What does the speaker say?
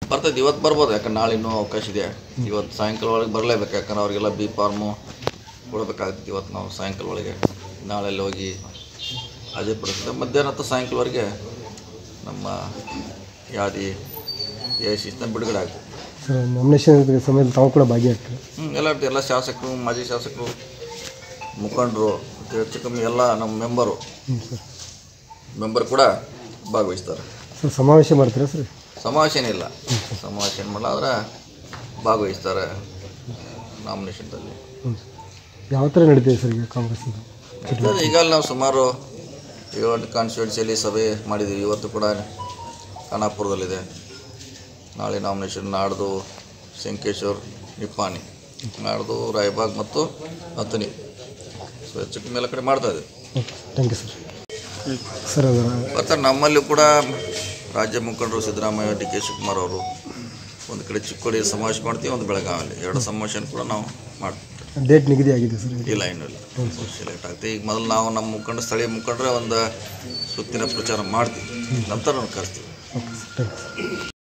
ಬರ್ತೈತೆ ಇವತ್ತು ಬರ್ಬೋದು ಯಾಕಂದ್ರೆ ನಾಳೆ ಇನ್ನೂ ಅವಕಾಶ ಇದೆ ಇವತ್ತು ಸಾಯಂಕಾಲ ಒಳಗೆ ಬರಲೇಬೇಕು ಯಾಕಂದ್ರೆ ಅವರಿಗೆಲ್ಲ ಬಿ ಫಾರ್ಮು ಕೊಡಬೇಕಾಗ್ತದೆ ಇವತ್ತು ನಾವು ಸಾಯಂಕಾಲ ಒಳಗೆ ನಾಳೆ ಅಲ್ಲಿ ಹೋಗಿ ಹಾಜರುಪಡಿಸಿದೆ ಮಧ್ಯಾಹ್ನ ಹೊತ್ತು ಸಾಯಂಕಾಲವರೆಗೆ ನಮ್ಮ ಯಾದಿ ಎ ಸಿಸ್ಟಮ್ ಬಿಡುಗಡೆ ಆಗ್ತದೆ ಸರ್ ನಾಮಿನೇಷನ್ ಸಮಯದಲ್ಲಿ ತಾವು ಕೂಡ ಭಾಗಿಯಾಗ್ತೀರಿ ಹ್ಞೂ ಎಲ್ಲ ಎಲ್ಲ ಶಾಸಕರು ಮಾಜಿ ಶಾಸಕರು ಮುಖಂಡರು ಮತ್ತು ಹೆಚ್ಚು ಕಮ್ಮಿ ಎಲ್ಲ ನಮ್ಮ ಮೆಂಬರು ಹ್ಞೂ ಸರ್ ಮೆಂಬರ್ ಕೂಡ ಭಾಗವಹಿಸ್ತಾರೆ ಸರ್ ಸಮಾವೇಶ ಮಾಡ್ತೀರಾ ಸರ್ ಸಮಾವೇಶ ಏನಿಲ್ಲ ಸಮಾವೇಶ ಏನು ಮಾಡಲ್ಲ ಆದರೆ ಭಾಗವಹಿಸ್ತಾರೆ ನಾಮಿನೇಷನ್ದಲ್ಲಿ ಹ್ಞೂ ಸರ್ ಯಾವ ಥರ ನಡೀತಿದೆ ಸರ್ ಈಗ ಕಾಂಗ್ರೆಸ್ಸಿಂದ ನಡೀತದೆ. ಈಗ ನಾವು ಸುಮಾರು ಏಳು ಕಾನ್ಸ್ಟಿಟ್ಯೂನ್ಸಿಯಲ್ಲಿ ಸಭೆ ಮಾಡಿದ್ದೀವಿ ಇವತ್ತು ಕೂಡ ಖಾನಾಪುರದಲ್ಲಿದೆ ನಾಳೆ ನಾಮಿನೇಷನ್ ನಾಡ್ದು ಶಂಕೇಶ್ವರ್ ನಿಪ್ಪಾಣಿ ನಾಡ್ದು ರಾಯಬಾಗ್ ಮತ್ತು ಹತ್ತನಿ ಸೊ ಹೆಚ್ಚು ಕಮ್ಮಿ ಎಲ್ಲ ಕಡೆ ಮಾಡ್ತಾ ಇದ್ದೀವಿ okay thank you sir sir ಅದರ ಮತ್ತು ನಮ್ಮಲ್ಲಿ ಕೂಡ ರಾಜ್ಯ ಮುಖಂಡರು ಸಿದ್ದರಾಮಯ್ಯ ಡಿ ಕೆ ಶಿವಕುಮಾರ್ ಅವರು ಒಂದು ಕಡೆ ಚಿಕ್ಕೋಡಿ ಸಮಾವೇಶ ಮಾಡ್ತೀವಿ ಒಂದು ಬೆಳಗಾವಿಯಲ್ಲಿ ಎರಡು ಸಮಾವೇಶ ಕೂಡ ನಾವು ಮಾಡ್ತೀವಿ ಡೇಟ್ ನಿಗದಿ ಆಗಿದೆ ಸರ್ ಇಲ್ಲ ಇನ್ನೂ ಇಲ್ಲ ಸೆಲೆಕ್ಟ್ ಆಗ್ತದೆ ಈಗ ಮೊದಲು ನಾವು ನಮ್ಮ ಮುಖಂಡ ಸ್ಥಳೀಯ ಮುಖಂಡರೇ ಒಂದು ಸುತ್ತಿನ ಪ್ರಚಾರ ಮಾಡ್ತೀವಿ ನಂತರ ನಾವು ಕರೆಸ್ತೀವಿ ಓಕೆ ಸರ್ ಥ್ಯಾಂಕ್ ಯು